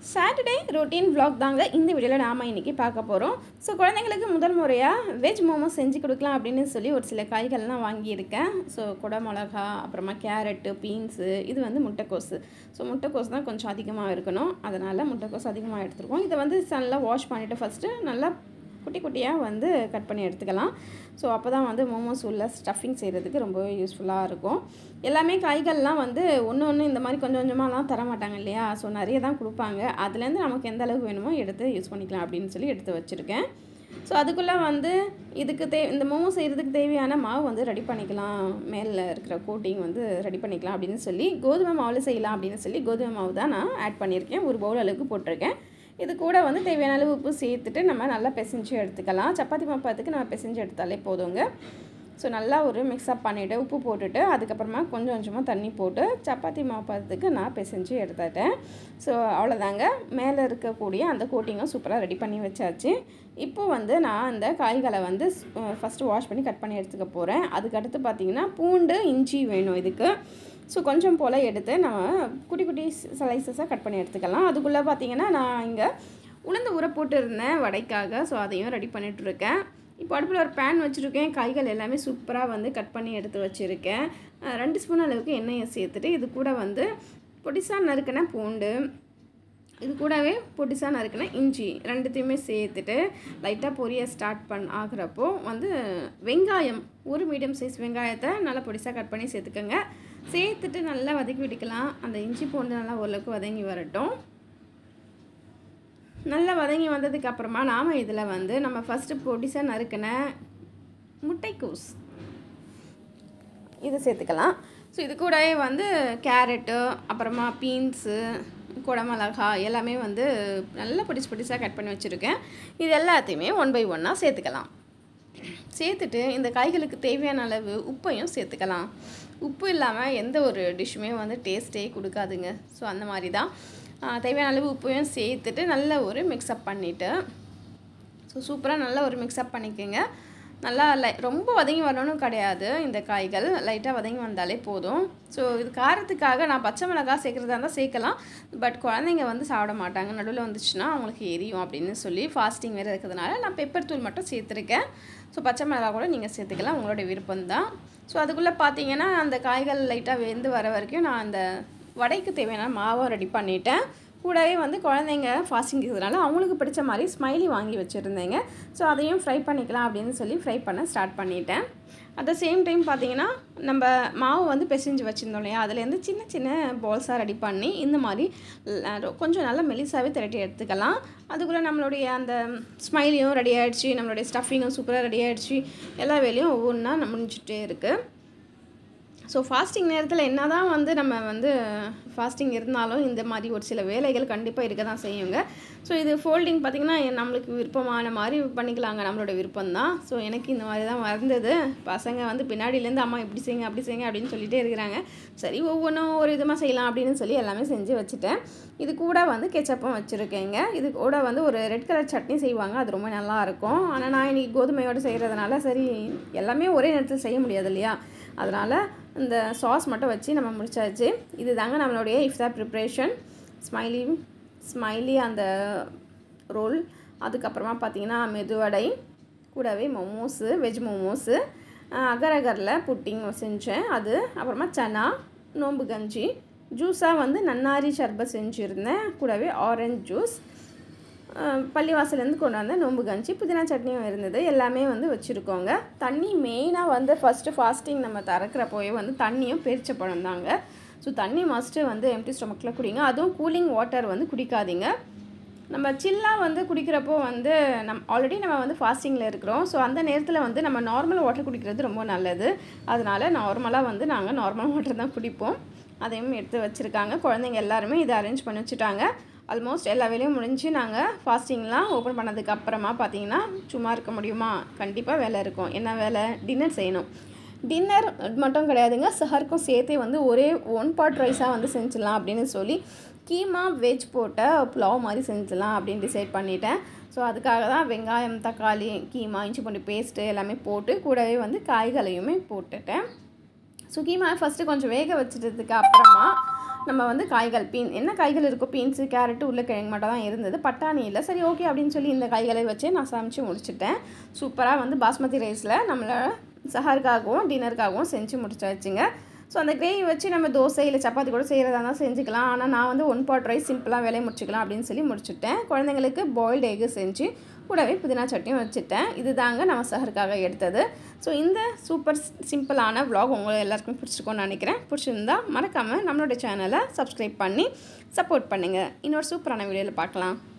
Saturday routine vlog தாங்க இந்த வீடியோவில் நாம் இன்றைக்கி பார்க்க போகிறோம் ஸோ குழந்தைங்களுக்கு முதல் முறையாக வெஜ் மோமோஸ் செஞ்சு கொடுக்கலாம் அப்படின்னு சொல்லி ஒரு சில காய்கள்லாம் வாங்கியிருக்கேன் ஸோ குடை மிளகா அப்புறமா கேரட்டு பீன்ஸு இது வந்து முட்டைக்கோஸு ஸோ முட்டைக்கோஸ் தான் கொஞ்சம் அதிகமாக இருக்கணும் அதனால் முட்டைக்கோஸ் அதிகமாக எடுத்துருக்கோம் இதை வந்து நல்லா வாஷ் பண்ணிவிட்டு ஃபஸ்ட்டு நல்லா குட்டி குட்டியாக வந்து கட் பண்ணி எடுத்துக்கலாம் ஸோ அப்போ தான் வந்து மோமோஸ் உள்ள ஸ்டஃபிங் செய்கிறதுக்கு ரொம்பவே யூஸ்ஃபுல்லாக இருக்கும் எல்லாமே காய்கள்லாம் வந்து ஒன்று ஒன்று இந்த மாதிரி கொஞ்சம் கொஞ்சமாலாம் தர மாட்டாங்க இல்லையா ஸோ நிறைய தான் கொடுப்பாங்க அதுலேருந்து நமக்கு எந்த அளவுக்கு வேணுமோ எடுத்து யூஸ் பண்ணிக்கலாம் அப்படின்னு சொல்லி எடுத்து வச்சுருக்கேன் ஸோ அதுக்குள்ளே வந்து இதுக்கு தே இந்த மோமோ செய்கிறதுக்கு தேவையான மாவு வந்து ரெடி பண்ணிக்கலாம் மேலே இருக்கிற கோட்டிங் வந்து ரெடி பண்ணிக்கலாம் அப்படின்னு சொல்லி கோதுமை மாவில் செய்யலாம் அப்படின்னு சொல்லி கோதுமை மாவு தான் நான் ஆட் பண்ணியிருக்கேன் ஒரு பவுல் அளவுக்கு போட்டிருக்கேன் இது கூட வந்து தேவையான அளவு உப்பு சேர்த்துட்டு நம்ம நல்லா பிசைஞ்சு எடுத்துக்கலாம் சப்பாத்தி மாப்பாத்துக்கு நம்ம பிசைஞ்சு எடுத்தாலே போதுங்க ஸோ நல்லா ஒரு மிக்ஸ்அப் பண்ணிவிட்டு உப்பு போட்டுட்டு அதுக்கப்புறமா கொஞ்சம் கொஞ்சமாக தண்ணி போட்டு சப்பாத்தி மாப்பாத்துக்கு நான் பிசைஞ்சு எடுத்துட்டேன் ஸோ அவ்வளோதாங்க மேலே இருக்கக்கூடிய அந்த கோட்டிங்கும் சூப்பராக ரெடி பண்ணி வச்சாச்சு இப்போ வந்து நான் அந்த காய்களை வந்து ஃபஸ்ட்டு வாஷ் பண்ணி கட் பண்ணி எடுத்துக்க போகிறேன் அதுக்கடுத்து பார்த்திங்கன்னா பூண்டு இஞ்சி வேணும் இதுக்கு ஸோ கொஞ்சம் போல் எடுத்து நம்ம குட்டி குட்டி ஸ்லைசஸாக கட் பண்ணி எடுத்துக்கலாம் அதுக்குள்ளே பார்த்தீங்கன்னா நான் இங்கே உளுந்து ஊற போட்டு இருந்தேன் வடைக்காக ஸோ அதையும் ரெடி பண்ணிகிட்ருக்கேன் இப்போ அடுப்பில் ஒரு பேன் வச்சுருக்கேன் காய்கள் எல்லாமே சூப்பராக வந்து கட் பண்ணி எடுத்து வச்சுருக்கேன் ரெண்டு ஸ்பூன் அளவுக்கு எண்ணெயை சேர்த்துட்டு இது கூட வந்து பொடிசாக நறுக்கின பூண்டு இது கூடவே பொடிசாக நறுக்கின இஞ்சி ரெண்டுத்தையுமே சேர்த்துட்டு லைட்டாக பொரிய ஸ்டார்ட் பண் ஆகிறப்போ வந்து வெங்காயம் ஒரு மீடியம் சைஸ் வெங்காயத்தை நல்லா பொடிசாக கட் பண்ணி சேர்த்துக்கோங்க சேர்த்துட்டு நல்லா வதக்கி விட்டுக்கலாம் அந்த இஞ்சி பூண்டு நல்லா ஓரளவுக்கு வதங்கி வரட்டும் நல்லா வதங்கி வந்ததுக்கு அப்புறமா நாம் இதில் வந்து நம்ம ஃபஸ்ட்டு பொடிசாக நறுக்கின முட்டைக்கோஸ் இது சேர்த்துக்கலாம் ஸோ இது கூடவே வந்து கேரட்டு அப்புறமா பீன்ஸு குடமிளகா எல்லாமே வந்து நல்லா பொடிசு பொடிசாக கட் பண்ணி வச்சுருக்கேன் இது எல்லாத்தையுமே ஒன் பை ஒன்னாக சேர்த்துக்கலாம் சேர்த்துட்டு இந்த காய்களுக்கு தேவையான அளவு உப்பையும் சேர்த்துக்கலாம் உப்பு இல்லாமல் எந்த ஒரு டிஷ்ஷுமே வந்து டேஸ்ட்டே கொடுக்காதுங்க ஸோ அந்த மாதிரி தான் தேவையான அளவு உப்பையும் சேர்த்துட்டு நல்ல ஒரு மிக்ஸ்அப் பண்ணிவிட்டு ஸோ சூப்பராக நல்ல ஒரு மிக்ஸ்அப் பண்ணிக்கோங்க நல்லா லை ரொம்ப வதங்கி வரணும்னு கிடையாது இந்த காய்கள் லைட்டாக வதங்கி வந்தாலே போதும் ஸோ இது காரத்துக்காக நான் பச்சை மிளகாய் சேர்க்குறதா இருந்தால் சேர்க்கலாம் பட் குழந்தைங்க வந்து சாப்பிட மாட்டாங்க நடுவில் வந்துச்சுன்னா அவங்களுக்கு எரியும் அப்படின்னு சொல்லி ஃபாஸ்டிங் வேறு இருக்கிறதுனால நான் பெப்பர் தூள் மட்டும் சேர்த்துருக்கேன் ஸோ பச்சை மிளகா கூட நீங்கள் சேர்த்துக்கலாம் உங்களோட விருப்பம் தான் ஸோ அதுக்குள்ளே பார்த்தீங்கன்னா அந்த காய்கள் லைட்டாக வெந்து வர வரைக்கும் நான் அந்த வடைக்கு தேவையான மாவை ரெடி பண்ணிட்டேன் கூடவே வந்து குழந்தைங்க ஃபாஸ்டிங் இருக்கிறதுனால அவங்களுக்கு பிடிச்ச மாதிரி ஸ்மைலி வாங்கி வச்சுருந்தேங்க ஸோ அதையும் ஃப்ரை பண்ணிக்கலாம் அப்படின்னு சொல்லி ஃப்ரை பண்ண ஸ்டார்ட் பண்ணிட்டேன் அட் த சேம் டைம் பார்த்தீங்கன்னா நம்ம மாவு வந்து பிசைஞ்சு வச்சுருந்தோம் இல்லையா அதுலேருந்து சின்ன சின்ன பால்ஸாக ரெடி பண்ணி இந்த மாதிரி கொஞ்சம் நல்லா மெலிசாவே திரட்டி எடுத்துக்கலாம் அதுக்குள்ளே நம்மளுடைய அந்த ஸ்மைலியும் ரெடி ஆகிடுச்சு நம்மளுடைய ஸ்டஃபிங்கும் சூப்பராக ரெடி ஆகிடுச்சு எல்லா வேலையும் ஒவ்வொன்றா முடிஞ்சிட்டே இருக்குது ஸோ ஃபாஸ்டிங் நேரத்தில் என்ன தான் வந்து நம்ம வந்து ஃபாஸ்டிங் இருந்தாலும் இந்த மாதிரி ஒரு சில வேலைகள் கண்டிப்பாக இருக்க தான் செய்யுங்க ஸோ இது ஃபோல்டிங் பார்த்திங்கன்னா நம்மளுக்கு விருப்பமான மாதிரி பண்ணிக்கலாங்க நம்மளோட விருப்பம் தான் ஸோ எனக்கு இந்த மாதிரி தான் வந்தது பசங்க வந்து பின்னாடியிலேருந்து அம்மா இப்படி செய்யுங்க அப்படி செய்யுங்க அப்படின்னு சொல்லிகிட்டே இருக்கிறாங்க சரி ஒவ்வொன்றும் ஒரு விதமாக செய்யலாம் அப்படின்னு சொல்லி எல்லாமே செஞ்சு வச்சுட்டேன் இது கூட வந்து கெச்சப்பும் வச்சுருக்கேங்க இது கூட வந்து ஒரு ரெட் கலர் சட்னி செய்வாங்க அது ரொம்ப நல்லாயிருக்கும் ஆனால் நான் இன்றைக்கி கோதுமையோடு செய்கிறதுனால சரி எல்லாமே ஒரே நேரத்தில் செய்ய முடியாது இல்லையா அதனால் இந்த சாஸ் மட்டும் வச்சு நம்ம முடிச்சாச்சு இது தாங்க நம்மளுடைய இஃப்தார் ப்ரிப்ரேஷன் ஸ்மைலி ஸ்மைலி அந்த ரோல் அதுக்கப்புறமா பார்த்திங்கன்னா மெதுவடை கூடவே மோமோஸு வெஜ் மோமோஸு அகர் அகரில் புட்டிங் செஞ்சேன் அது அப்புறமா சனா நோம்பு கஞ்சி ஜூஸாக வந்து நன்னாரி சர்பத் செஞ்சுருந்தேன் கூடவே ஆரஞ்ச் ஜூஸ் பள்ளிவாசலேருந்து கொண்டு வந்த நோம்பு கஞ்சி புதினா சட்னியும் இருந்தது எல்லாமே வந்து வச்சுருக்கோங்க தண்ணி மெயினாக வந்து ஃபஸ்ட்டு ஃபாஸ்டிங் நம்ம திறக்கிறப்போயே வந்து தண்ணியும் பெரிச்ச பழம் தாங்க ஸோ தண்ணி மஸ்ட்டு வந்து எம்டி ஸ்டொமக்கில் குடிங்க அதுவும் கூலிங் வாட்டர் வந்து குடிக்காதீங்க நம்ம சில்லாக வந்து குடிக்கிறப்போ வந்து நம் ஆல்ரெடி நம்ம வந்து ஃபாஸ்டிங்கில் இருக்கிறோம் ஸோ அந்த நேரத்தில் வந்து நம்ம நார்மல் வாட்டர் குடிக்கிறது ரொம்ப நல்லது அதனால் நார்மலாக வந்து நாங்கள் நார்மல் வாட்டர் தான் குடிப்போம் அதையும் எடுத்து வச்சுருக்காங்க குழந்தைங்க எல்லாருமே இதை அரேஞ்ச் பண்ணி வச்சுட்டாங்க ஆல்மோஸ்ட் எல்லா வேலையும் முடிஞ்சு நாங்கள் ஃபாஸ்டிங்லாம் ஓப்பன் பண்ணதுக்கு அப்புறமா பார்த்தீங்கன்னா சும்மா இருக்க முடியுமா கண்டிப்பாக வேலை இருக்கும் என்ன வேலை டின்னர் செய்யணும் டின்னர் மட்டும் கிடையாதுங்க சஹருக்கும் சேர்த்தே வந்து ஒரே ஒன் பார்ட் ரைஸாக வந்து செஞ்சிடலாம் அப்படின்னு சொல்லி கீமா வெஜ் போட்ட புலாவ் மாதிரி செஞ்சிடலாம் அப்படின்னு டிசைட் பண்ணிட்டேன் ஸோ அதுக்காக தான் வெங்காயம் தக்காளி கீமா இஞ்சி பூண்டு பேஸ்ட்டு எல்லாமே போட்டு கூடவே வந்து காய்களையுமே போட்டுட்டேன் ஸோ கீமா ஃபஸ்ட்டு கொஞ்சம் வேக வச்சிட்டதுக்கு அப்புறமா நம்ம வந்து காய்கள் பீன் என்ன காய்கள் இருக்கோ பீன்ஸு கேரட்டு உருளைக்கிழங்கு மட்டும் தான் இருந்தது பட்டாணி இல்லை சரி ஓகே அப்படின்னு சொல்லி இந்த காய்களை வச்சு நான் சமைச்சு முடிச்சிட்டேன் சூப்பராக வந்து பாஸ்மதி ரைஸில் நம்மளை சஹருக்காகவும் டின்னருக்காகவும் செஞ்சு முடிச்சாச்சுங்க ஸோ அந்த கிரேவி வச்சு நம்ம தோசை இல்லை சப்பாத்தி கூட செய்கிறதா இருந்தால் செஞ்சுக்கலாம் ஆனால் நான் வந்து ஒன் பாட் ரைஸ் சிம்பிளாக வேலையை முடிச்சுக்கலாம் அப்படின்னு சொல்லி முடிச்சுட்டேன் குழந்தைங்களுக்கு பாயில்டு எக்கு செஞ்சு கூடவே புதினா சட்னியும் வச்சுட்டேன் இது தாங்க நம்ம சஹருக்காக எடுத்தது ஸோ இந்த சூப்பர் சிம்பிளான vlog உங்களுக்கு எல்லாருக்கும் பிடிச்சிருக்கோன்னு நினைக்கிறேன் பிடிச்சிருந்தா மறக்காமல் நம்மளோட சேனலை சப்ஸ்கிரைப் பண்ணி சப்போர்ட் பண்ணுங்கள் இன்னொரு சூப்பரான வீடியோவில் பார்க்கலாம்